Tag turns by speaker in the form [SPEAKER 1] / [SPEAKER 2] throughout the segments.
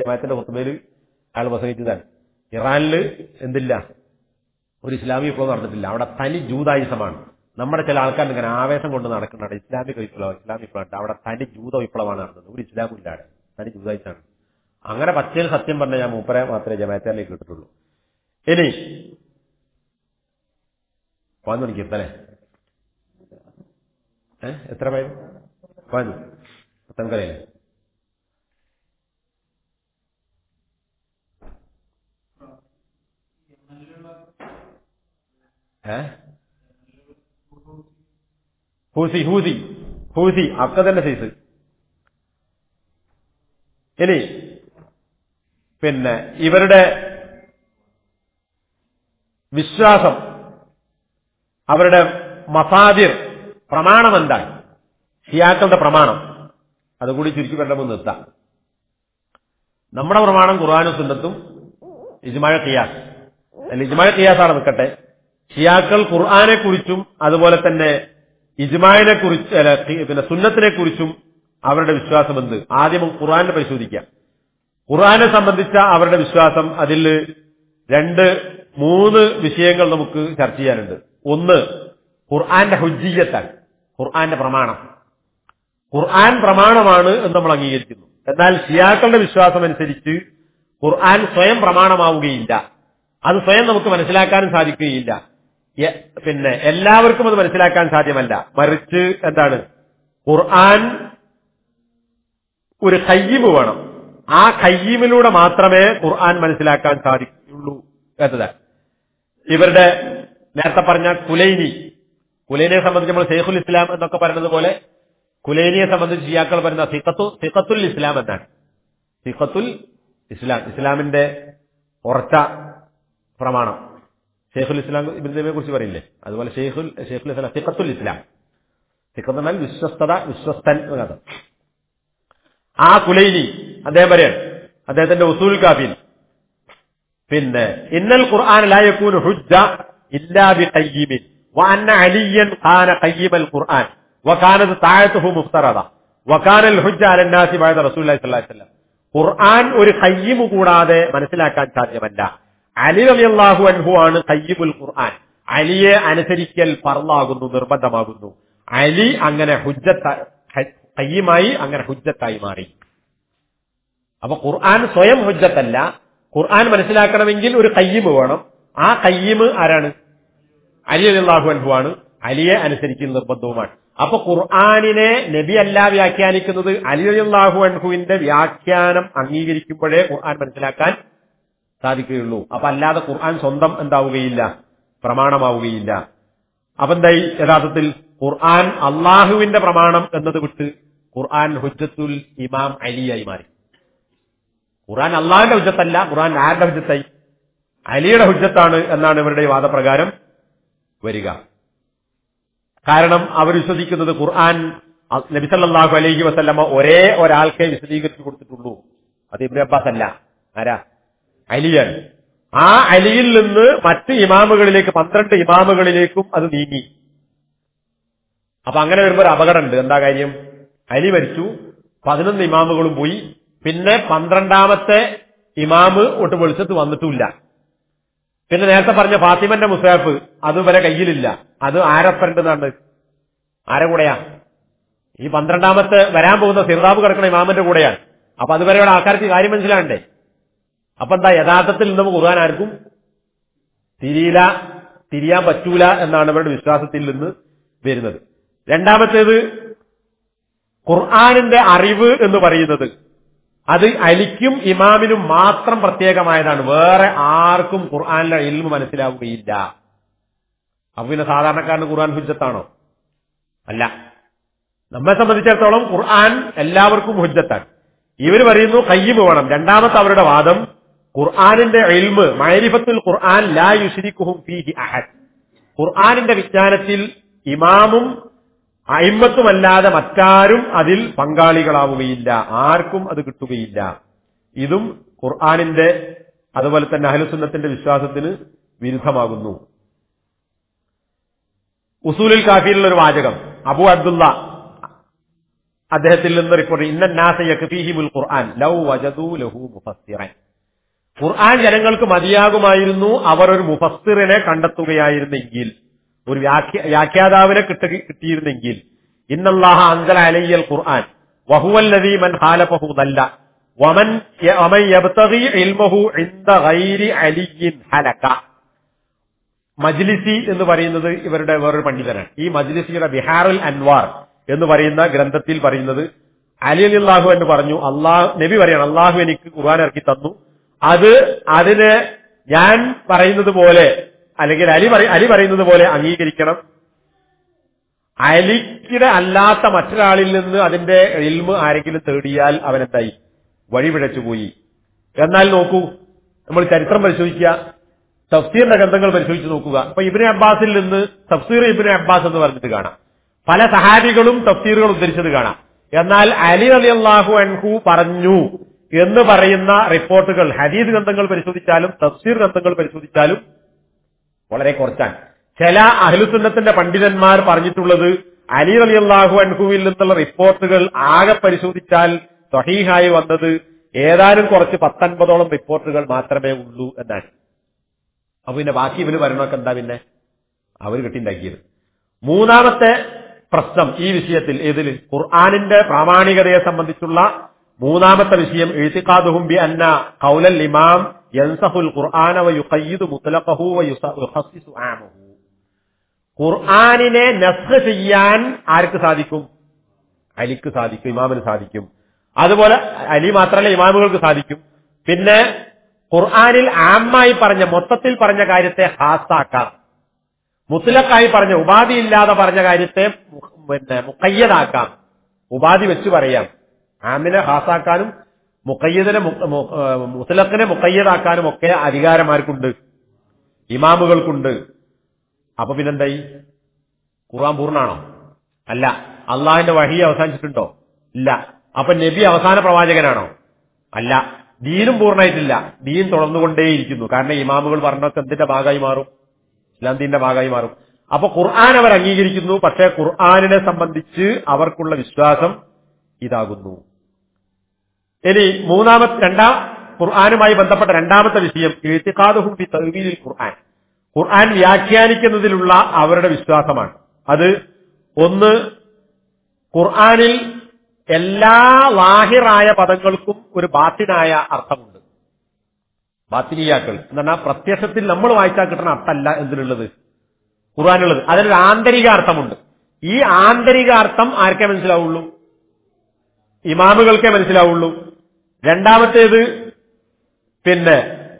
[SPEAKER 1] ജമാഅത്തിന്റെ കുത്തുബയിൽ അയാൾ പ്രസംഗിച്ചതാണ് ഇറാനില് എന്തില്ല ഒരു ഇസ്ലാമിക വിപ്ലവം നടന്നിട്ടില്ല അവിടെ തനി ജൂതായുസമാണ് നമ്മുടെ ചില ആൾക്കാർ ഇങ്ങനെ ആവേശം കൊണ്ട് നടക്കുന്നുണ്ട് ഇസ്ലാമിക വിപ്ലവം ഇസ്ലാമിക വിപ്ലവം അവിടെ തനി ജൂത വിപ്ലവമാണ് നടന്നത് ഒരു ഇസ്ലാമും ഇല്ലാതെ തനി ജൂതായുസാണ് അങ്ങനെ പച്ചയിൽ സത്യം പറഞ്ഞ ഞാൻ മൂപ്പരെ മാത്രമേ ജമാഅത്തിലേക്ക് കിട്ടിട്ടുള്ളൂ ഇനി പതിനൊന്ന് മണിക്ക് എത്തല്ലേ ഏ എത്ര പേര് പതിനൊന്ന് പത്തനംതിട്ടയിലെ ഏ ഹൂസി ഹൂസി ഹൂസി അക്ക തന്നെ സൈസ് ഇനി പിന്നെ ഇവരുടെ വിശ്വാസം അവരുടെ മസാദിർ പ്രമാണം എന്താണ് ഷിയാക്കളുടെ പ്രമാണം അതുകൂടി ചുരുക്കി പറഞ്ഞപ്പോൾ നിർത്താം നമ്മുടെ പ്രമാണം ഖുർആാനും സുന്നത്തും ഇജ്മാഴ ഖിയാസ് അല്ല ഇജ്മാഴ ഖിയാസാണ് നിൽക്കട്ടെ ഷിയാക്കൾ ഖുർആാനെ കുറിച്ചും അതുപോലെ തന്നെ ഇജ്മായിനെ കുറിച്ച് അല്ല ഖി- പിന്നെ സുന്നത്തിനെ കുറിച്ചും അവരുടെ വിശ്വാസം എന്ത് ആദ്യം ഖുർആാനെ പരിശോധിക്കാം ഖുർആാനെ സംബന്ധിച്ച അവരുടെ വിശ്വാസം അതിൽ രണ്ട് മൂന്ന് വിഷയങ്ങൾ നമുക്ക് ചർച്ച ചെയ്യാനുണ്ട് ഒന്ന് ഖുർആന്റെ ഹുജ്ജിയത്താണ് ഖുർആന്റെ പ്രമാണം ഖുർആൻ പ്രമാണമാണ് എന്ന് നമ്മൾ അംഗീകരിക്കുന്നു എന്നാൽ ഷിയാക്കളുടെ വിശ്വാസം അനുസരിച്ച് ഖുർആൻ സ്വയം പ്രമാണമാവുകയില്ല അത് സ്വയം നമുക്ക് മനസ്സിലാക്കാനും സാധിക്കുകയില്ല എ- പിന്നെ എല്ലാവർക്കും അത് മനസ്സിലാക്കാൻ സാധ്യമല്ല മറിച്ച് എന്താണ് ഖുർആൻ ഒരു കയ്യിമ് വേണം ആ കയ്യിമിലൂടെ മാത്രമേ ഖുർആൻ മനസ്സിലാക്കാൻ സാധിക്കുകയുള്ളൂ എന്നതാണ് ഇവരുടെ നേരത്തെ പറഞ്ഞ കുലൈനി കുലൈനിയെ സംബന്ധിച്ച് നമ്മൾ ഷെയ്ഖുൽ ഇസ്ലാം എന്നൊക്കെ പറയുന്നത് പോലെ കുലൈനിയെ സംബന്ധിച്ച് ഷിയാക്കൾ പറയുന്ന സിഖത്തു സിഖത്തുൽ ഇസ്ലാം എന്നാണ് സിഖത്തുൽ ഇസ്ലാം ഇസ്ലാമിന്റെ ഉറച്ച പ്രമാണം ഷെയ്ഖുൽ ഇസ്ലാം ഇബിനെ കുറിച്ച് പറയില്ലേ അതുപോലെ ഷെയ്ഖുൽ ഷെയ്ഖുൽ ഇസ്ലാം സിഖത്തുൽ ഇസ്ലാം സിഖത്ത് എന്നാൽ വിശ്വസ്തത വിശ്വസ്തൻ എന്നത് ആ കുലൈനി അദ്ദേഹം പറയാണ് അദ്ദേഹത്തിന്റെ ഉസൂൽ കാഫിൽ പിന്നെ ഇന്നൽ ഖുർആൻ ലാ യകൂനു ഹുജ്ജ ഇല്ലാ ബി ഖയ്യിമിൻ വഅന്ന അലിയൻ ഖാന ഖയ്യിമൽ ഖുർആൻ വകാനത് താഴത്തുഹു മുഫ്തറദ വകാനൽ ഹുജ്ജ അല നാസി ബഅദ റസൂലുള്ളാഹി സ്വല്ലല്ലാഹി അലൈഹി വസല്ലം ഖുർആൻ ഒരു ഖയ്യിമ് കൂടാതെ മനസ്സിലാക്കാൻ സാധ്യമല്ല അലി റളിയല്ലാഹു അൻഹു ആണ് ഖയ്യിമുൽ ഖുർആൻ അലിയെ അനുസരിക്കൽ ഫർളാകുന്നു നിർബന്ധമാകുന്നു അലി അങ്ങനെ ഹുജ്ജത്ത ഖയ്യിമായി അങ്ങനെ ഹുജ്ജത്തായി മാറി അപ്പൊ ഖുർആൻ സ്വയം ഹുജ്ജത്തല്ല ഖുർആൻ മനസ്സിലാക്കണമെങ്കിൽ ഒരു കയ്യിമ് വേണം ആ കയ്യിമ് ആരാണ് അലി അലിള്ളാഹു അൻഹു ആണ് അലിയെ അനുസരിക്കുന്ന നിർബന്ധവുമാണ് അപ്പൊ ഖുർആാനിനെ നബി അല്ല വ്യാഖ്യാനിക്കുന്നത് അലി അലിള്ളാഹു അൻഹുവിന്റെ വ്യാഖ്യാനം അംഗീകരിക്കുമ്പോഴേ ഖുർആൻ മനസ്സിലാക്കാൻ സാധിക്കുകയുള്ളൂ അപ്പൊ അല്ലാതെ ഖുർആൻ സ്വന്തം എന്താവുകയില്ല പ്രമാണമാവുകയില്ല അപ്പൊ എന്തായി യഥാർത്ഥത്തിൽ ഖുർആൻ അള്ളാഹുവിന്റെ പ്രമാണം എന്നത് വിട്ട് ഖുർആൻ ഹുജ്ജത്തുൽ ഇമാം അലിയായി മാറി ഖുർആൻ അള്ളാഹിന്റെ ഹുജ്ജത്തല്ല ഖുർആൻ ആരുടെ ഹുജ്ജത്തായി അലിയുടെ ഹുജ്ജത്താണ് എന്നാണ് ഇവരുടെ ഈ വാദപ്രകാരം വരിക കാരണം അവർ വിശ്വസിക്കുന്നത് ഖുർആൻ അ- നബി സല്ലല്ലാഹു അലൈഹി വസല്ലമ ഒരേ ഒരാൾക്കേ വിശദീകരിച്ചു കൊടുത്തിട്ടുള്ളൂ അത് ഇബ്നു അബ്ബാസ് അല്ല ആരാ അലിയാണ് ആ അലിയിൽ നിന്ന് മറ്റ് ഇമാമുകളിലേക്ക് പന്ത്രണ്ട് ഇമാമുകളിലേക്കും അത് നീങ്ങി അപ്പൊ അങ്ങനെ വരുമ്പോൾ ഒരു അപകടമുണ്ട് എന്താ കാര്യം അലി മരിച്ചു പതിനൊന്ന് ഇമാമുകളും പോയി പിന്നെ പന്ത്രണ്ടാമത്തെ ഇമാമ് ഒട്ട് വെളിച്ചത്ത് വന്നിട്ടുമില്ല പിന്നെ നേരത്തെ പറഞ്ഞ ഫാത്തിമന്റെ മുസാഫ് അത് വരെ കയ്യിലില്ല അത് ആരപ്പരണ്ടെന്നാണ് ആരെ കൂടെയാ ഈ പന്ത്രണ്ടാമത്തെ വരാൻ പോകുന്ന സിർദാബ് കിടക്കുന്ന ഇമാമിന്റെ കൂടെയാണ് അപ്പൊ അതുവരെയുള്ള ആൾക്കാർക്ക് കാര്യം മനസ്സിലാണ്ടേ അപ്പൊ എന്താ യഥാർത്ഥത്തിൽ നമുക്ക് ഖുർആൻ ആർക്കും തിരിയില്ല തിരിയാൻ പറ്റൂല എന്നാണ് ഇവരുടെ വിശ്വാസത്തിൽ നിന്ന് വരുന്നത് രണ്ടാമത്തേത് ഖുർആാനിന്റെ അറിവ് എന്ന് പറയുന്നത് അത് അലിക്കും ഇമാമിനും മാത്രം പ്രത്യേകമായതാണ് വേറെ ആർക്കും ഖുർആാനിലെ ഇൽമ മനസ്സിലാവുകയില്ല അപ്പൊ പിന്നെ സാധാരണക്കാരന് ഖുർആൻ ഹുജ്ജത്താണോ അല്ല നമ്മെ സംബന്ധിച്ചിടത്തോളം ഖുർആൻ എല്ലാവർക്കും ഹുജ്ജത്താണ് ഇവർ പറയുന്നു കയ്യിമ് വേണം രണ്ടാമത്തെ അവരുടെ വാദം ഖുർആാനിന്റെ ഇൽമ് മൈരിഫത്തുൽ ഖുർആൻ ലാ യുഷിരിക്കുഹും ഫീഹി അഹദ് ഖുർആാനിന്റെ വിജ്ഞാനത്തിൽ ഇമാമും അയിമത്തുമല്ലാതെ മറ്റാരും അതിൽ പങ്കാളികളാവുകയില്ല ആർക്കും അത് കിട്ടുകയില്ല ഇതും ഖുർആാനിന്റെ അതുപോലെ തന്നെ അഹലുസുന്നത്തിന്റെ വിശ്വാസത്തിന് വിരുദ്ധമാകുന്നു ഉസൂലിൽ കാഫിയിലുള്ള ഒരു വാചകം അബു അബ്ദുള്ള അദ്ദേഹത്തിൽ നിന്ന് റിപ്പോർട്ട് ഇന്നാസയഖ്ഫീഹിമുൽ ഖുർആൻ ലൗ വജദൂ ലഹു മുഫസ്സിറൻ ഖുർആൻ ജനങ്ങൾക്ക് മതിയാകുമായിരുന്നു അവർ ഒരു മുഫസ്സിറിനെ കണ്ടെത്തുകയായിരുന്നെങ്കിൽ ഒരു വ്യാഖ്യ വ്യാഖ്യാതാവിനെ കിട്ട കിട്ടിയിരുന്നെങ്കിൽ ഇന്നല്ലാഹ അൻസല അലയ്യൽ ഖുർആൻ വഹുവല്ലദീ മൻ ഖാലഫഹു ദല്ല വമൻ യ- വമൻ യബ്തഗി ഇൽമഹു ഇൻദ ഗൈരി അലിയിൻ ഹലക മജ്ലിസി എന്ന് പറയുന്നത് ഇവരുടെ വേറൊരു പണ്ഡിതനാണ് ഈ മജ്ലിസിയുടെ ബിഹാറുൽ അൻവാർ എന്ന് പറയുന്ന ഗ്രന്ഥത്തിൽ പറയുന്നത് അലി അലി അള്ളാഹു എന്ന് പറഞ്ഞു അള്ളാഹു നബി പറയാണ് അള്ളാഹു എനിക്ക് ഖുർആൻ ഇറക്കി തന്നു അത് അതിന് ഞാൻ പറയുന്നത് പോലെ അല്ലെങ്കിൽ അലി പറ- അലി പറയുന്നത് പോലെ അംഗീകരിക്കണം അലിക്കിടെ അല്ലാത്ത മറ്റൊരാളിൽ നിന്ന് അതിന്റെ ഇൽമ് ആരെങ്കിലും തേടിയാൽ അവനെന്തായി വഴിപിഴച്ചുപോയി എന്നാൽ നോക്കൂ നമ്മൾ ചരിത്രം പരിശോധിക്കുക തഫ്സീറിന്റെ ഗ്രന്ഥങ്ങൾ പരിശോധിച്ച് നോക്കുക അപ്പൊ ഇബിന് അബ്ബാസിൽ നിന്ന് തഫ്സീർ ഇബിന് അബ്ബാസ് എന്ന് പറഞ്ഞിട്ട് കാണാം പല സഹാബികളും തഫ്സീറുകൾ ഉദ്ധരിച്ചത് കാണാം എന്നാൽ അലി അലി അള്ളാഹു അൻഹു പറഞ്ഞു എന്ന് പറയുന്ന റിപ്പോർട്ടുകൾ ഹദീദ് ഗ്രന്ഥങ്ങൾ പരിശോധിച്ചാലും തഫ്സീർ ഗ്രന്ഥങ്ങൾ പരിശോധിച്ചാലും വളരെ കുറച്ചാണ് ചില അഹ്ലുസുന്നത്തിന്റെ പണ്ഡിതന്മാർ പറഞ്ഞിട്ടുള്ളത് അലി അലി അള്ളാഹു അൻഹുവിൽ നിന്നുള്ള റിപ്പോർട്ടുകൾ ആകെ പരിശോധിച്ചാൽ സഹീഹായി വന്നത് ഏതാനും കുറച്ച് പത്തൊൻപതോളം റിപ്പോർട്ടുകൾ മാത്രമേ ഉള്ളൂ എന്നാണ് അപ്പൊ പിന്നെ ബാക്കി ഇവര് വരണമൊക്കെ എന്താ പിന്നെ അവർ കെട്ടിണ്ടാക്കിയത് മൂന്നാമത്തെ പ്രശ്നം ഈ വിഷയത്തിൽ ഇതിൽ ഖുർആാനിന്റെ പ്രാമാണികതയെ സംബന്ധിച്ചുള്ള മൂന്നാമത്തെ വിഷയം എഴുത്തിക്കാതുഹും ബി അന്ന കൗലൽ ഇമാം യൻസഹുൽ ഖുർആന വ യുഖയ്യിദു മുത്ലഖഹു വ യുസ- യുഖസ്സിസു ആമഹു ഖുർആനിനെ നസ്ഖ് ചെയ്യാൻ ആർക്ക് സാധിക്കും അലിക്ക് സാധിക്കും ഇമാമിന് സാധിക്കും അതുപോലെ അലി മാത്രമല്ല ഇമാമുകൾക്ക് സാധിക്കും പിന്നെ ഖുർആനിൽ ആമായി പറഞ്ഞ മൊത്തത്തിൽ പറഞ്ഞ കാര്യത്തെ ഹാസാക്കാം മുത്തലക്കായി പറഞ്ഞ ഉപാധിയില്ലാതെ പറഞ്ഞ കാര്യത്തെ മു- പിന്നെ മുക്കയ്യതാക്കാം ഉപാധി വെച്ച് പറയാം ആമിനെ ഹാസാക്കാനും മുക്കയ്യതിനെ മു- മു- ഏഹ് മുത്തലക്കിനെ മുക്കയ്യതാക്കാനും ഒക്കെ അധികാരമാർക്കുണ്ട് ഇമാമുകൾക്കുണ്ട് അപ്പൊ പിന്നെന്തായി ഖുർആൻ പൂർണ്ണാണോ അല്ല അള്ളാഹിന്റെ വഹി അവസാനിച്ചിട്ടുണ്ടോ ഇല്ല അപ്പൊ നബി അവസാന പ്രവാചകനാണോ അല്ല ദീനും പൂർണ്ണമായിട്ടില്ല ദീൻ തുടർന്നുകൊണ്ടേയിരിക്കുന്നു കാരണം ഇമാമുകൾ പറഞ്ഞൊക്കെ എന്തിന്റെ ഭാഗമായി മാറും ഇസ്ലാം ദീന്റെ ഭാഗമായി മാറും അപ്പൊ ഖുർആൻ അവർ അംഗീകരിക്കുന്നു പക്ഷേ ഖുർആാനിനെ സംബന്ധിച്ച് അവർക്കുള്ള വിശ്വാസം ഇതാകുന്നു ഇനി മൂന്നാമത്തെ രണ്ടാം ഖുർആാനുമായി ബന്ധപ്പെട്ട രണ്ടാമത്തെ വിഷയം എഴുത്തിക്കാതുഹും ബി തഹ്വീലിൽ ഖുർആൻ ഖുർആൻ വ്യാഖ്യാനിക്കുന്നതിലുള്ള അവരുടെ വിശ്വാസമാണ് അത് ഒന്ന് ഖുർആനിൽ എല്ലാ ലാഹിറായ പദങ്ങൾക്കും ഒരു ബാത്തിനായ അർത്ഥമുണ്ട് ബാത്തിനിയാക്കൾ എന്ന് പറഞ്ഞാൽ പ്രത്യക്ഷത്തിൽ നമ്മൾ വായിച്ചാൽ കിട്ടുന്ന അർത്ഥമല്ല എന്തിനുള്ളത് ഖുർആാനുള്ളത് അതിനൊരു ആന്തരിക അർത്ഥമുണ്ട് ഈ ആന്തരിക അർത്ഥം ആർക്കേ മനസ്സിലാവുള്ളൂ ഇമാമുകൾക്കേ മനസ്സിലാവുള്ളൂ രണ്ടാമത്തേത് പിന്നെ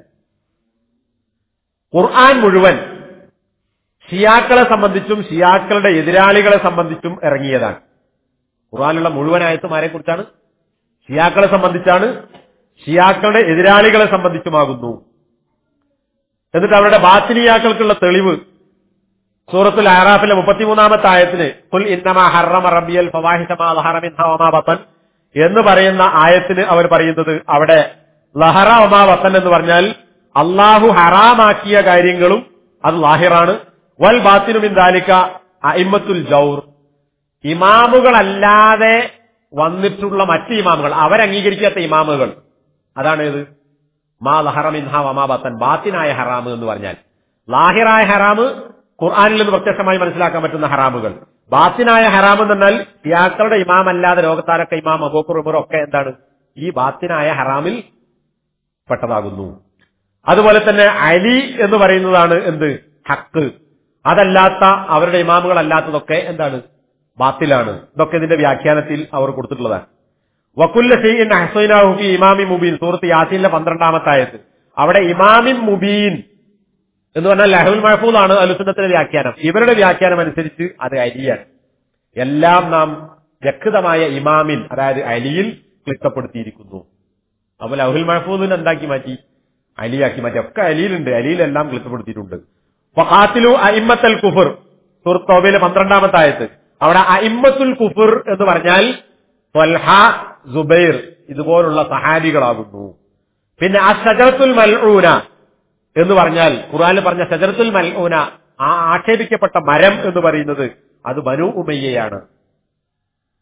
[SPEAKER 1] ഖുർആൻ മുഴുവൻ ഷിയാക്കളെ സംബന്ധിച്ചും ഷിയാക്കളുടെ എതിരാളികളെ സംബന്ധിച്ചും ഇറങ്ങിയതാണ് ഖുർആാനുള്ള മുഴുവൻ ആയത്തും ആരെ കുറിച്ചാണ് ഷിയാക്കളെ സംബന്ധിച്ചാണ് ഷിയാക്കളുടെ എതിരാളികളെ സംബന്ധിച്ചുമാകുന്നു എന്നിട്ട് അവരുടെ ബാത്തിനിയാക്കൾക്കുള്ള തെളിവ് സൂറത്തുൽ ആറാഫിലെ മുപ്പത്തിമൂന്നാമത്തെ ആയത്തിന് കുൽ ഇന്നമാ ഹറമ റബിയൽ ഫവാഹിഷ മാ ലഹറ മിൻഹ വമാ ബത്തൻ എന്ന് പറയുന്ന ആയത്തിന് അവർ പറയുന്നത് അവിടെ ലഹറ വമാ ബത്തൻ എന്ന് പറഞ്ഞാൽ അള്ളാഹു ഹറാമാക്കിയ കാര്യങ്ങളും അത് ലാഹിറാണ് വൽ ബാത്തിനു മിൻ ദാലിക അഇമ്മത്തുൽ ജൗർ ഇമാമുകളല്ലാതെ വന്നിട്ടുള്ള മറ്റ് ഇമാമുകൾ അവരംഗീകരിക്കാത്ത ഇമാമുകൾ അതാണ് ഏത് മാ ലഹറ മിൻഹ വമാ ബത്തൻ ബാത്തിനായ ഹറാമ് എന്ന് പറഞ്ഞാൽ ലാഹിറായ ഹറാമ് ഖുർആാനിൽ നിന്ന് പ്രത്യക്ഷമായി മനസ്സിലാക്കാൻ പറ്റുന്ന ഹറാമുകൾ ബാത്തിനായ ഹറാം എന്ന് പറഞ്ഞാൽ ഇയാക്കളുടെ ഇമാം അല്ലാതെ ലോകത്താരൊക്കെ ഇമാം അബൂക്കർ ഉമർ ഒക്കെ എന്താണ് ഈ ബാത്തിനായ ഹറാമിൽ പെട്ടതാകുന്നു അതുപോലെ തന്നെ അലി എന്ന് പറയുന്നതാണ് എന്ത് ഹക്ക് അതല്ലാത്ത അവരുടെ ഇമാമുകൾ അല്ലാത്തതൊക്കെ എന്താണ് ബാത്തിലാണ് ഇതൊക്കെ ഇതിന്റെ വ്യാഖ്യാനത്തിൽ അവർ കൊടുത്തിട്ടുള്ളതാണ് വക്കുല്ല ഷെയ്ൻ ഹസൈനാഹുഫി ഇമാമി മുബീൻ സൂറത്ത് യാസീനിലെ പന്ത്രണ്ടാമത്തെ ആയത്ത് അവിടെ ഇമാമിൻ മുബീൻ എന്ന് പറഞ്ഞാൽ ലഹുൽ മഹഫൂദാണ് അലുസുന്നത്തിന്റെ വ്യാഖ്യാനം ഇവരുടെ വ്യാഖ്യാനം അനുസരിച്ച് അത് അലിയാണ് എല്ലാം നാം വ്യക്തമായ ഇമാമിൽ അതായത് അലിയിൽ ക്ലിക്കപ്പെടുത്തിയിരിക്കുന്നു അപ്പൊ ലഹുൽ മഹഫൂദിനെ എന്താക്കി മാറ്റി അലിയാക്കി മാറ്റി ഒക്കെ അലിയിലുണ്ട് അലിയിലെല്ലാം ക്ലിക്കപ്പെടുത്തിയിട്ടുണ്ട് ഫാത്തിലു അയിമ്മത്തൽ കുഫർ സുഹൃത്ത് തോബയിലെ പന്ത്രണ്ടാമത്തെ ആയത്ത് അവിടെ അയിമ്മത്തുൽ കുഫർ എന്ന് പറഞ്ഞാൽ ത്വൽഹ സുബൈർ ഇതുപോലുള്ള സഹാബികളാകുന്നു പിന്നെ ആ ഷജറത്തുൽ മൽഊന എന്ന് പറഞ്ഞാൽ ഖുറാനിൽ പറഞ്ഞ ഷജറത്തുൽ മൽഊന ആ ആക്ഷേപിക്കപ്പെട്ട മരം എന്ന് പറയുന്നത് അത് ബനു ഉമയ്യയാണ്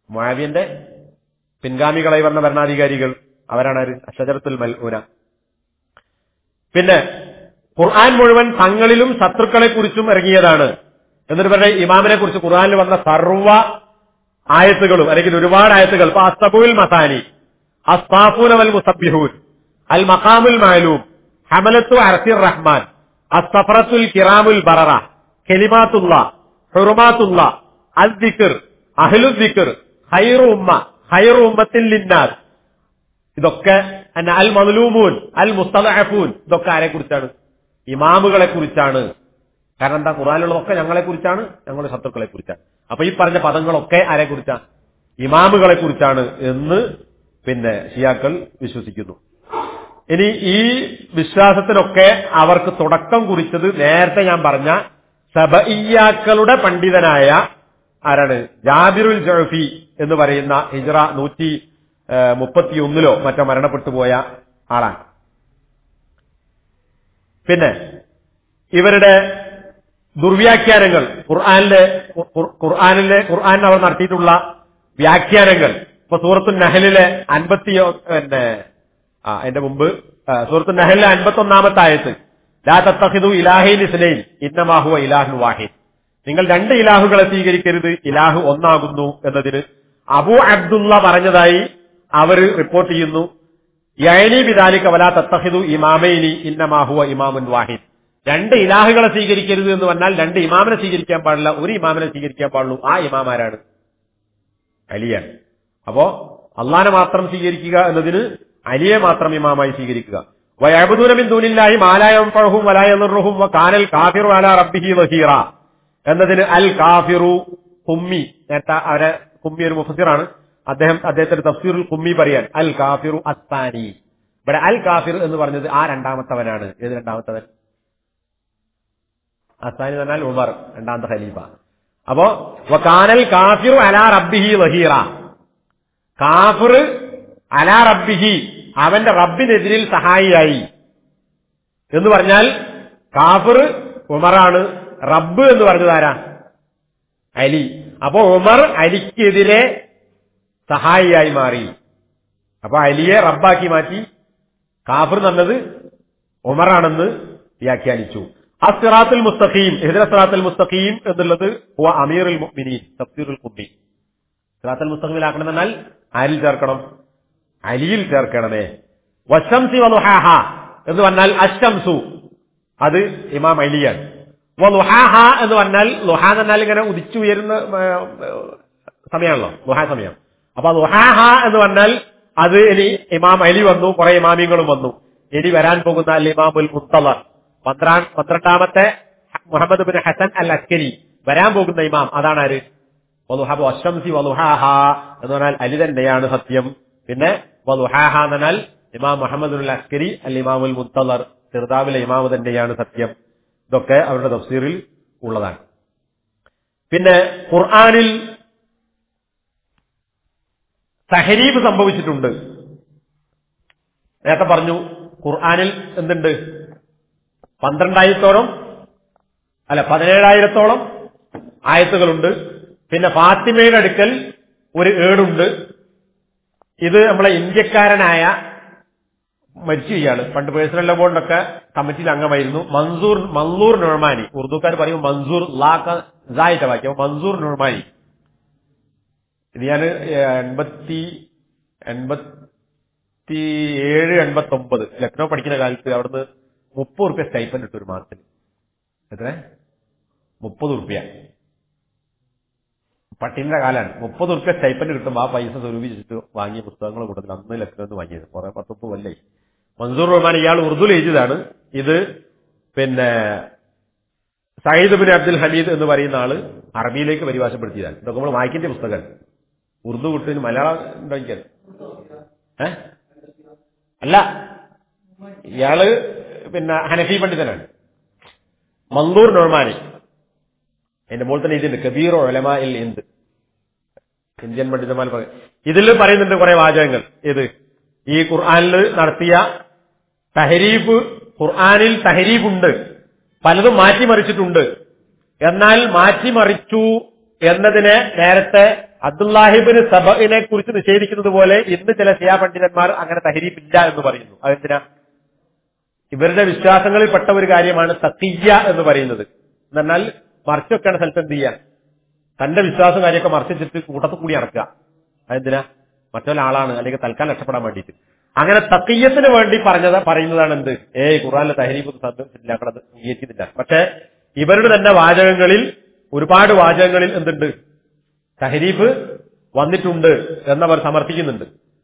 [SPEAKER 1] മുആവിയന്റെ പിൻഗാമികളായി വന്ന ഭരണാധികാരികൾ അവരാണ് ആര് അഷജറത്തുൽ മൽഊന പിന്നെ ഖുർആൻ മുഴുവൻ തങ്ങളിലും ശത്രുക്കളെ കുറിച്ചും ഇറങ്ങിയതാണ് എന്നിട്ട് പറഞ്ഞ ഇമാമിനെ കുറിച്ച് ഖുർആനിൽ വന്ന സർവ്വ ആയത്തുകളും അല്ലെങ്കിൽ ഒരുപാട് ആയത്തുകൾ ഇപ്പൊ അസ്തബുൽ മസാനി അസ്താഫൂൻ വൽ മുസബ്ബിഹൂൻ അൽ മഖാമുൽ മാലൂം ഹമലത്തു അർസിർ റഹ്മാൻ അസ്തഫറത്തുൽ കിറാമുൽ ബററ കെലിമാത്തുള്ള ഹുറുമാത്തുള്ള അൽ ദിക്കർ അഹ്ലു ദിക്കർ ഹൈറു ഉമ്മ ഹൈറു ഉമ്മത്തിൽ ലിന്നാസ് ഇതൊക്കെ അന്ന അൽ മദ്ലൂമൂൻ അൽ മുസ്തലഹഫൂൻ ഇതൊക്കെ ആരെ കുറിച്ചാണ് ഇമാമുകളെ കുറിച്ചാണ് കാരണം എന്താ ഖുറാനിലുള്ളതൊക്കെ ഞങ്ങളെ കുറിച്ചാണ് ഞങ്ങളുടെ ശത്രുക്കളെ കുറിച്ചാണ് അപ്പൊ ഈ പറഞ്ഞ പദങ്ങളൊക്കെ ആരെ കുറിച്ചാണ് ഇമാമുകളെ കുറിച്ചാണ് എന്ന് പിന്നെ ഷിയാക്കൾ വിശ്വസിക്കുന്നു ഇനി ഈ വിശ്വാസത്തിനൊക്കെ അവർക്ക് തുടക്കം കുറിച്ചത് നേരത്തെ ഞാൻ പറഞ്ഞ സബഇയാക്കളുടെ പണ്ഡിതനായ ആരാണ് ജാബിറുൽ ജഫി എന്ന് പറയുന്ന ഹിജ്റ നൂറ്റി മുപ്പത്തിയൊന്നിലോ മറ്റോ മരണപ്പെട്ടു പോയ ആളാണ് പിന്നെ ഇവരുടെ ദുർവ്യാഖ്യാനങ്ങൾ ഖുർആാനിലെ ഖുർആാനിലെ ഖുർആാനിൽ അവർ നടത്തിയിട്ടുള്ള വ്യാഖ്യാനങ്ങൾ ഇപ്പൊ സൂറത്തു നഹലിലെ അൻപത്തി പിന്നെ ആ അതിന്റെ മുമ്പ് ആ, സൂറത്തു നഹലിലെ അൻപത്തി ഒന്നാമത്തെ ആയത്ത് ലാ തത്തഹിദു ഇലാഹീൻ ഇസ്ലൈൻ ഇന്നമാഹുവ ഇലാഹു വാഹിദ് നിങ്ങൾ രണ്ട് ഇലാഹുകളെ സ്വീകരിക്കരുത് ഇലാഹു ഒന്നാകുന്നു എന്നതിന് അബു അബ്ദുള്ള പറഞ്ഞതായി അവർ റിപ്പോർട്ട് ചെയ്യുന്നു യൈനി ബിദാലിക വലാ തത്തഹിദു ഇമാമൈനി ഇന്നമാഹുവ ഇമാമുൻ വാഹിദ് രണ്ട് ഇലാഹുകളെ സ്വീകരിക്കരുത് എന്ന് പറഞ്ഞാൽ രണ്ട് ഇമാമിനെ സ്വീകരിക്കാൻ പാടില്ല ഒരു ഇമാമിനെ സ്വീകരിക്കാൻ പാടുള്ളൂ ആ ഇമാമാരാണ് അലിയാണ് അപ്പോ അള്ളാനെ മാത്രം സ്വീകരിക്കുക എന്നതിന് അലിയെ മാത്രം ഇമാമായി സ്വീകരിക്കുക വയബുദൂനമിൻ ദൂനില്ലായി മാലായം പഴഹും വലായുറുഹും കാനൽ കാഫിറു അല റബ്ബിഹി വഹീറ എന്നതിന് അൽ കാഫിറു കുമ്മി നേരത്തെ അവരെ കുമ്മി ഒരു മുഫസിറാണ് അദ്ദേഹം അദ്ദേഹത്തിന്റെ തഫ്സീറുൽ കുമ്മി പറയാൻ അൽ കാഫിറു അത്താനി ഇവിടെ അൽ കാഫിർ എന്ന് പറഞ്ഞത് ആ രണ്ടാമത്തവനാണ് ഏത് രണ്ടാമത്തവൻ അത്താനി എന്ന് പറഞ്ഞാൽ ഉമർ രണ്ടാമത്തെ ഖലീഫ അപ്പോ കാനൽ കാഫിറു അലാ റബ്ബിഹി വഹീറ കാഫിർ അലാ റബ്ബിഹി അവന്റെ റബ്ബിനെതിരിൽ സഹായിയായി എന്ന് പറഞ്ഞാൽ കാഫിർ ഉമറാണ് റബ്ബ് എന്ന് പറഞ്ഞത് ആരാ അലി അപ്പോ ഉമർ അലിക്കെതിരെ സഹായിയായി മാറി അപ്പൊ അലിയെ റബ്ബാക്കി മാറ്റി കാഫിർ എന്നത് ഉമറാണെന്ന് വ്യാഖ്യാനിച്ചു അസിറാത്തുൽ മുസ്തഖീം എതിര സിറാത്തുൽ മുസ്തഖീം എന്നുള്ളത് ഹുവ അമീറുൽ മുഅ്മിനീൻ തഫ്സീറുൽ ഖുമ്മി സിറാത്തുൽ മുസ്തഖീമിലാക്കണം എന്നാൽ ആരിൽ ചേർക്കണം അലിയിൽ ചേർക്കണമേ വശംസി വലുഹാഹ എന്ന് പറഞ്ഞാൽ അശംസു അത് ഇമാം അലിയാണ് വലുഹാഹ എന്ന് പറഞ്ഞാൽ ലുഹ എന്ന് പറഞ്ഞാൽ ഇങ്ങനെ ഉദിച്ചുയരുന്ന സമയമാണല്ലോ ലുഹാ സമയം അപ്പൊ ലുഹാഹ എന്ന് പറഞ്ഞാൽ അത് ഇനി ഇമാം അലി വന്നു കുറെ ഇമാമിങ്ങളും വന്നു ഇനി വരാൻ പോകുന്ന അൽ ഇമാമുൽ മുത്തലർ പന്ത്രണ്ട് പന്ത്രണ്ടാമത്തെ Muhammad bin Hasan al Askari വരാൻ പോകുന്ന ഇമാം അതാണ് ആര് വലുഹബ് അശംസി വലുഹാഹ എന്ന് പറഞ്ഞാൽ അലി തന്നെയാണ് സത്യം പിന്നെ വലുഹാഹ എന്ന് പറഞ്ഞാൽ ഇമാം മുഹമ്മദ് ഉൽ അസ്കരി അൽ ഇമാമുൽ മുത്തലർ ചെറുതാവിലെ ഇമാമ് തന്നെയാണ് സത്യം ഇതൊക്കെ അവരുടെ തഫ്സീറിൽ ഉള്ളതാണ് പിന്നെ ഖുർആാനിൽ തഹരീബ് സംഭവിച്ചിട്ടുണ്ട് നേരത്തെ പറഞ്ഞു ഖുർആാനിൽ എന്തുണ്ട് പന്ത്രണ്ടായിരത്തോളം അല്ല പതിനേഴായിരത്തോളം ആയത്തുകളുണ്ട് പിന്നെ ഫാത്തിമയുടെ അടുക്കൽ ഒരു ഏടുണ്ട് ഇത് നമ്മളെ ഇന്ത്യക്കാരനായ മരിച്ചു ഇയാള് പണ്ട് പേഴ്സണൽ ബോർഡിനൊക്കെ കമ്മിറ്റിയിൽ അംഗമായിരുന്നു മൻസൂർ മൻസൂർ നുഴമാനി ഉറുദുക്കാർ പറയും മൻസൂർ ലാക്ക ഇതായിട്ട് വാക്യം മൻസൂർ നുഴമാനി ഇത് ഞാൻ എൺപത്തി എൺപത്തി ഏഴ് എൺപത്തി ഒമ്പത് ലക്നൗ പഠിക്കുന്ന കാലത്ത് അവിടുന്ന് മുപ്പത് റുപ്യ സ്റ്റൈപ്പൻഡ് ഇട്ടു ഒരു മാസത്തിൽ എത്ര മുപ്പത് റുപ്യ പട്ടീലിന്റെ കാലാണ് മുപ്പത് റുപ്യ സ്റ്റൈപ്പൻഡ് കിട്ടുമ്പോൾ ആ പൈസ സ്വരൂപിച്ചിട്ട് വാങ്ങിയ പുസ്തകങ്ങൾ കൂട്ടത്തിൽ അന്ന് ലക്നൗന്ന് വാങ്ങിയത് കുറെ പത്തൊമ്പത് കൊല്ലേ മൻസൂർ റഹ്മാൻ ഇയാൾ ഉറുദുൽ എഴുതിയതാണ് ഇത് പിന്നെ സയ്യിദ് ബിൻ അബ്ദുൽ ഹമീദ് എന്ന് പറയുന്ന ആള് അറബിയിലേക്ക് പരിഭാഷപ്പെടുത്തിയതാണ് ഇതൊക്കെ നമ്മൾ വായിക്കേണ്ട പുസ്തകം ഉറുദു കുട്ടിന് മലയാളം ഉണ്ടാക്കിയത് ഏ അല്ല ഇയാള് പിന്നെ ഹനഫി പണ്ഡിതനാണ് മന്ദൂർ നൊഴമാനി എന്റെ മുകളിൽ തന്നെ ഇതിണ്ട് കബീർ ഒലമ ഇൽ എന്ത് ഇന്ത്യൻ പണ്ഡിതന്മാർ പറയും ഇതിൽ പറയുന്നുണ്ട് കുറെ വാചകങ്ങൾ ഇത് ഈ ഖുർആാനിൽ നടത്തിയ തഹരീഫ് ഖുർആാനിൽ തഹരീഫ് ഉണ്ട് പലതും മാറ്റിമറിച്ചിട്ടുണ്ട് എന്നാൽ മാറ്റിമറിച്ചു എന്നതിനെ നേരത്തെ അബ്ദുല്ലാഹിബിന് സബിനെ കുറിച്ച് നിഷേധിക്കുന്നത് പോലെ ഇന്ന് ചില ഷിയാ പണ്ഡിതന്മാർ അങ്ങനെ തഹരീഫ് ഇല്ല എന്ന് പറയുന്നു അതെന്തിനാ ഇവരുടെ വിശ്വാസങ്ങളിൽപ്പെട്ട ഒരു കാര്യമാണ് തക്കിയ്യ എന്ന് പറയുന്നത് എന്നാൽ മറിച്ച് വെക്കേണ്ട സ്ഥലത്ത് എന്ത് ചെയ്യാൻ തന്റെ വിശ്വാസം കാര്യമൊക്കെ മറിച്ചിട്ട് കൂട്ടത്തിൽ കൂടി നടക്കുക അതെന്തിനാ മറ്റൊരാളാണ് ആളാണ് അല്ലെങ്കിൽ തൽക്കാലം രക്ഷപ്പെടാൻ വേണ്ടിയിട്ട് അങ്ങനെ തക്കയ്യത്തിന് വേണ്ടി പറഞ്ഞത് പറയുന്നതാണ് എന്ത് ഏയ് ഖുറാനിലെ തഹരീഫ് ഇല്ലാക്കണത് അംഗീകരിക്കുന്നില്ല പക്ഷെ ഇവരുടെ തന്നെ വാചകങ്ങളിൽ ഒരുപാട് വാചകങ്ങളിൽ എന്തുണ്ട് തഹരീഫ് വന്നിട്ടുണ്ട് എന്നവർ സമർത്ഥിക്കുന്നുണ്ട്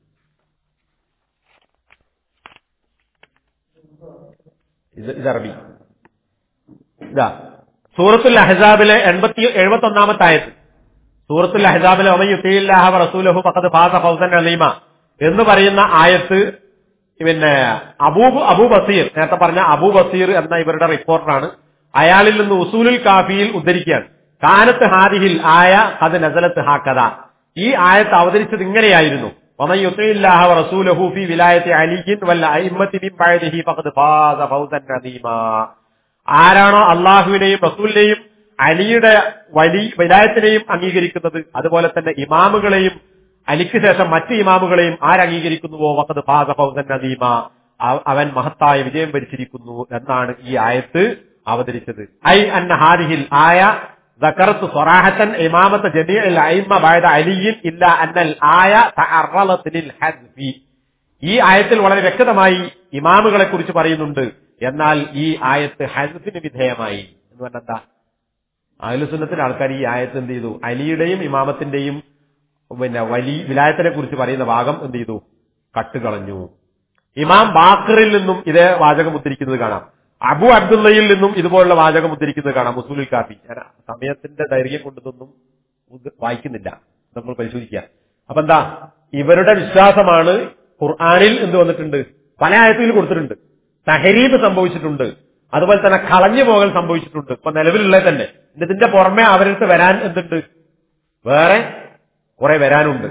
[SPEAKER 1] ഇത് ഇത് അറബി ഇതാ സൂറത്തുൽ അഹ്സാബിലെ എൺപത്തി എഴുപത്തി ഒന്നാമത്തെ ആയത്ത് സൂറത്തുൽ അഹ്സാബിലെ ഒമയുത്തിയില്ലാഹ റസൂലഹു പക്കത്ത് ഫാസ ഫൗസൻ അലീമ എന്ന് പറയുന്ന ആയത്ത് പിന്നെ അബൂബ് അബൂ ബസീർ നേരത്തെ പറഞ്ഞ അബൂ ബസീർ എന്ന ഇവരുടെ റിപ്പോർട്ടറാണ് അയാളിൽ നിന്ന് ഉസൂലുൽ കാഫിയിൽ ഉദ്ധരിക്കുകയാണ് കാനത്ത് ഹാദിഹിൽ ആയ അത് നസലത്ത് ഹാക്കഥ ഈ ആയത്ത് അവതരിച്ചത് ഇങ്ങനെയായിരുന്നു ومن يطع الله ورسوله في ولاية علي والأئمة من بعده فقد فاز فوزا عظيما ആരാണോ അള്ളാഹുവിനെയും റസൂലിനെയും അലിയുടെ വലി വിലായത്തിനെയും അംഗീകരിക്കുന്നത് അതുപോലെ തന്നെ ഇമാമുകളെയും അലിക്ക് ശേഷം മറ്റ് ഇമാമുകളെയും ആരംഗീകരിക്കുന്നുവോ വക്കത് ഫാസ ഫൗസൻ നദീമ അവൻ മഹത്തായ വിജയം ഭരിച്ചിരിക്കുന്നു എന്നാണ് ഈ ആയത്ത് അവതരിച്ചത് ഐ അന്ന ഹാരിഹിൽ ആയ ذكرت صراحة إمامة جميع الأئمة بعد علي إلا أن الآية تعرضت للحذف ഈ ആയത്തിൽ വളരെ വ്യക്തമായി ഇമാമുകളെ കുറിച്ച് പറയുന്നുണ്ട് എന്നാൽ ഈ ആയത്ത് ഹസ്ഫിന് വിധേയമായി എന്ന് പറഞ്ഞാൽ എന്താ അഹലുസുന്നത്തിന്റെ ആൾക്കാർ ഈ ആയത്ത് എന്ത് ചെയ്തു അലിയുടെയും ഇമാമത്തിന്റെയും പിന്നെ വലി വിലായത്തിനെ കുറിച്ച് പറയുന്ന ഭാഗം എന്ത് ചെയ്തു കട്ടുകളഞ്ഞു ഇമാം ബാക്കറിൽ നിന്നും ഇതേ വാചകം ഉദ്ധരിക്കുന്നത് കാണാം അബു അബ്ദുള്ളയിൽ നിന്നും ഇതുപോലുള്ള വാചകം ഉദ്ധരിക്കുന്നത് കാണാം മുസൂലുൽ കാഫി ഞാൻ സമയത്തിന്റെ ദൈർഘ്യം കൊണ്ടതൊന്നും വായിക്കുന്നില്ല നമ്മൾ പരിശോധിക്കുക അപ്പൊ എന്താ ഇവരുടെ വിശ്വാസമാണ് ഖുർആാനിൽ എന്ത് വന്നിട്ടുണ്ട് പല ആയത്തിൽ കൊടുത്തിട്ടുണ്ട് തഹരീബ് സംഭവിച്ചിട്ടുണ്ട് അതുപോലെ തന്നെ കളഞ്ഞു പോകൽ സംഭവിച്ചിട്ടുണ്ട് ഇപ്പൊ നിലവിലുള്ളത് തന്നെ ഇതിന്റെ പുറമെ അവരടുത്ത് വരാൻ എന്തുണ്ട് വേറെ കുറെ വരാനുണ്ട്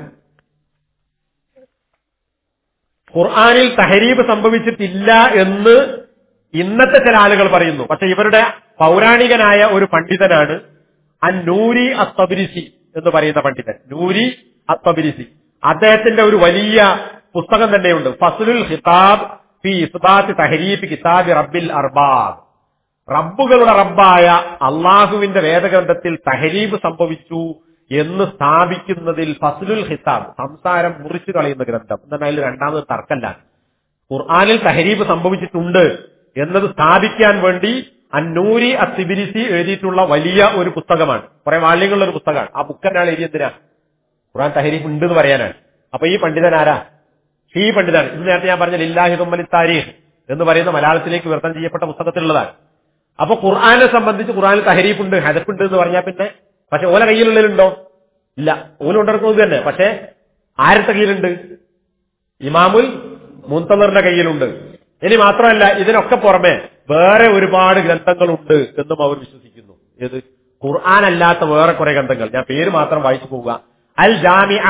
[SPEAKER 1] ഖുർആാനിൽ തഹരീബ് സംഭവിച്ചിട്ടില്ല എന്ന് ഇന്നത്തെ ചില ആളുകൾ പറയുന്നു പക്ഷെ ഇവരുടെ പൗരാണികനായ ഒരു പണ്ഡിതനാണ് അൻ നൂരി അത്തബിരിസി എന്ന് പറയുന്ന പണ്ഡിതൻ നൂരി അത്തബിരിസി അദ്ദേഹത്തിന്റെ ഒരു വലിയ പുസ്തകം തന്നെയുണ്ട് ഫസുലുൽ ഹിതാബ് ഫി ഇസ്ബാത്ത് തഹരീഫ് കിതാബി റബ്ബിൽ അർബാബ് റബ്ബുകളുടെ റബ്ബായ അള്ളാഹുവിന്റെ വേദഗ്രന്ഥത്തിൽ തഹരീബ് സംഭവിച്ചു എന്ന് സ്ഥാപിക്കുന്നതിൽ ഫസുലുൽ ഹിതാബ് സംസാരം മുറിച്ചു കളയുന്ന ഗ്രന്ഥം എന്നാൽ അതിൽ രണ്ടാമത് തർക്കല്ല ഖുർആാനിൽ തഹരീബ് സംഭവിച്ചിട്ടുണ്ട് എന്നത് സ്ഥാപിക്കാൻ വേണ്ടി അന്നൂരി അത്തിബിരിസി എഴുതിയിട്ടുള്ള വലിയ ഒരു പുസ്തകമാണ് കുറെ വാള്യങ്ങളുള്ള ഒരു പുസ്തകമാണ് ആ ബുക്കനാൾ എഴുതി എന്തിനാ ഖുർആൻ തഹരീഫ് ഉണ്ട് എന്ന് പറയാനാണ് അപ്പൊ ഈ പണ്ഡിതൻ ആരാ ഈ പണ്ഡിതൻ ഇത് നേരത്തെ ഞാൻ പറഞ്ഞ ലില്ലാഹി തുമ്മലി താരീഖ് എന്ന് പറയുന്ന മലയാളത്തിലേക്ക് വിവർത്തനം ചെയ്യപ്പെട്ട പുസ്തകത്തിലുള്ളതാണ് അപ്പൊ ഖുർആാനെ സംബന്ധിച്ച് ഖുർആാനിൽ തഹരീഫ് ഉണ്ട് ഹദഫുണ്ട് എന്ന് പറഞ്ഞാൽ പിന്നെ പക്ഷെ ഓല കയ്യിലുള്ളതിലുണ്ടോ ഇല്ല ഓല കൊണ്ടിറക്കുന്നത് തന്നെ പക്ഷെ ആരുടെ കയ്യിലുണ്ട് ഇമാമുൽ മുന്തലറിന്റെ കയ്യിലുണ്ട് ഇനി മാത്രമല്ല ഇതിനൊക്കെ പുറമെ വേറെ ഒരുപാട് ഗ്രന്ഥങ്ങളുണ്ട് എന്നും അവർ വിശ്വസിക്കുന്നു ഏത് ഖുർആൻ അല്ലാത്ത വേറെ കുറെ ഗ്രന്ഥങ്ങൾ ഞാൻ പേര് മാത്രം വായിച്ചു പോവുക അൽ ജാമിഅ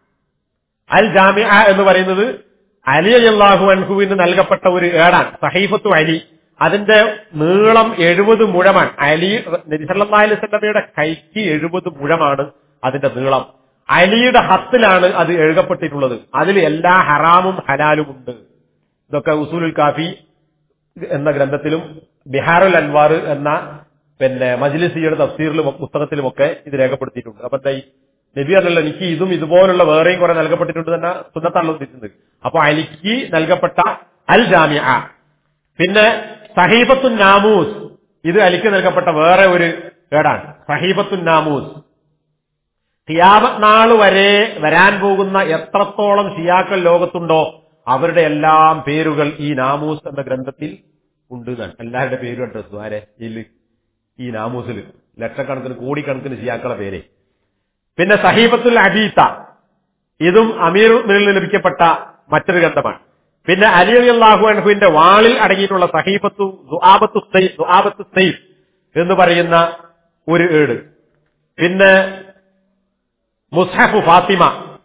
[SPEAKER 1] അൽ ജാമിഅ എന്ന് പറയുന്നത് അലി അള്ളാഹു അൻഹുവിന് നൽകപ്പെട്ട ഒരു ഏടാണ് സഹീഫത്തു അലി അതിന്റെ നീളം എഴുപത് മുഴമാണ് അലി നബിസല്ലാ അലൈവല്ലമയുടെ കൈക്ക് എഴുപത് മുഴമാണ് അതിന്റെ നീളം അലിയുടെ ഹത്തിലാണ് അത് എഴുതപ്പെട്ടിട്ടുള്ളത് അതിൽ എല്ലാ ഹറാമും ഹലാലും ഉണ്ട് ഇതൊക്കെ ഉസൂലുൽ കാഫി എന്ന ഗ്രന്ഥത്തിലും ബിഹാറുൽ അൻവാർ എന്ന പിന്നെ മജ്ലിസിയുടെ തഫ്സീറിലും പുസ്തകത്തിലുമൊക്കെ ഇത് രേഖപ്പെടുത്തിയിട്ടുണ്ട് അപ്പൊ എന്താ ഈ നബി അല്ലല്ലോ എനിക്ക് ഇതും ഇതുപോലുള്ള വേറെയും കുറെ നൽകപ്പെട്ടിട്ടുണ്ട് തന്നെ സുന്നത്താണല്ലോ ഉദ്ദേശിച്ചത് അപ്പൊ അലിക്ക് നൽകപ്പെട്ട അൽ ജാമിയ പിന്നെ സഹീബത്തുൻ നാമൂസ് ഇത് അലിക്ക് നൽകപ്പെട്ട വേറെ ഒരു ഏടാണ് സഹീബത്തുൻ നാമൂസ് ഖിയാമത്ത് നാൾ വരെ വരാൻ പോകുന്ന എത്രത്തോളം ഷിയാക്കൾ ലോകത്തുണ്ടോ അവരുടെ എല്ലാം പേരുകൾ ഈ നാമൂസ് എന്ന ഗ്രന്ഥത്തിൽ ഉണ്ട് എന്നാണ് എല്ലാവരുടെ പേരും അഡ്രസ്സും ആരെ ഇതില് ഈ നാമൂസിൽ ലക്ഷക്കണക്കിന് കോടിക്കണക്കിന് ഷിയാക്കളെ പേര് പിന്നെ സഹീബത്തുൽ അബീത്ത ഇതും അമീർ നിന്ന് ലഭിക്കപ്പെട്ട മറ്റൊരു ഗ്രന്ഥമാണ് പിന്നെ അലി അലി അള്ളാഹു അൻഹുവിന്റെ വാളിൽ അടങ്ങിയിട്ടുള്ള സഹീബത്തു ദുആബത്തു സൈഫ് ദുആബത്തു സൈഫ് എന്ന് പറയുന്ന ഒരു ഏട് പിന്നെ മുസ്ഹഫു ഫാത്തിമ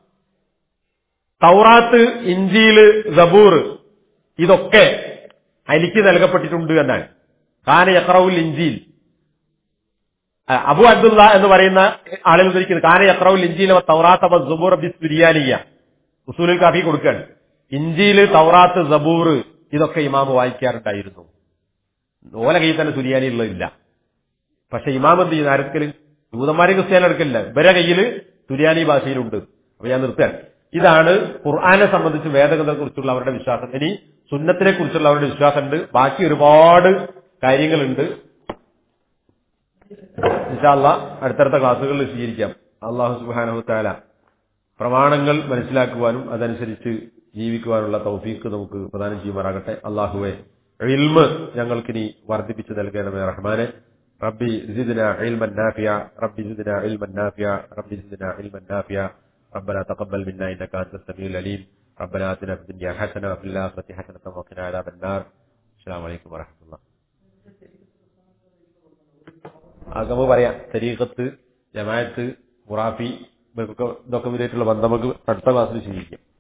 [SPEAKER 1] തൗറാത്ത് ഇഞ്ചീല് സബൂർ ഇതൊക്കെ അലിക്ക് നൽകപ്പെട്ടിട്ടുണ്ട് എന്നാണ് കാന യക്രവുൽ ഇഞ്ചീൽ ആ, അബു അബ്ദുള്ള എന്ന് പറയുന്ന ആളുകൾ ഉദ്ധരിക്കുന്നത് കാന യക്രവുൽ ഇഞ്ചിയിലെ തൗറാത്ത സുബൂർ ബിസ് ബിരിയാനിയ ഉസൂലിൽ കാഫി കൊടുക്കുകയാണ് ഇഞ്ചിയില് തൗറാത്ത് സബൂർ ഇതൊക്കെ ഇമാമ് വായിക്കാറുണ്ടായിരുന്നു ഓല കയ്യിൽ തന്നെ സുരിയാനി ഉള്ളതില്ല പക്ഷെ ഇമാം എന്ത് ചെയ്യുന്ന ആരത്തിൽ ജൂതന്മാരെ ക്രിസ്ത്യാനി എടുക്കില്ല ഇവരെ കയ്യിൽ തുര്യാനി ഭാഷയിലുണ്ട് അപ്പൊ ഞാൻ നിർത്താൻ ഇതാണ് ഖുർആനെ സംബന്ധിച്ച് വേദഗതയെ കുറിച്ചുള്ള അവരുടെ വിശ്വാസം ഇനി സുന്നത്തിനെ കുറിച്ചുള്ള അവരുടെ വിശ്വാസമുണ്ട് ബാക്കി ഒരുപാട് കാര്യങ്ങളുണ്ട് ഇൻഷാല്ല അടുത്തടുത്ത ക്ലാസ്സുകളിൽ സ്വീകരിക്കാം അള്ളാഹു സുബാനഹു താല പ്രമാണങ്ങൾ മനസ്സിലാക്കുവാനും അതനുസരിച്ച് ജീവിക്കുവാനുള്ള തൗഫീക്ക് നമുക്ക് പ്രദാനം ചെയ്യുമാറാകട്ടെ അള്ളാഹുവെ ഇൽമ് ഞങ്ങൾക്കിനി വർദ്ധിപ്പിച്ചു നൽകണമേ റഹ്മാനെ റബ്ബി സിദ്ന ഇൽമൻ നാഫിയ റബ്ബി സിദ്ന ഇൽമൻ നാഫിയ റബ്ബി സിദ്ന ഇൽമൻ നാഫിയ ربنا تقبل منا انك انت السميع العليم ربنا اتنا في الدنيا حسنه وفي الاخره حسنه وقنا عذاب النار السلام عليكم ورحمه الله ആഗമ പറയാം തരീഖത്ത് ജമാഅത്ത് മുറാഫി ഇതൊക്കെ ഇതൊക്കെ ഇവരായിട്ടുള്ള ബന്ധം നമുക്ക് അടുത്ത ക്ലാസ്സിൽ സ്വീകരിക്കാം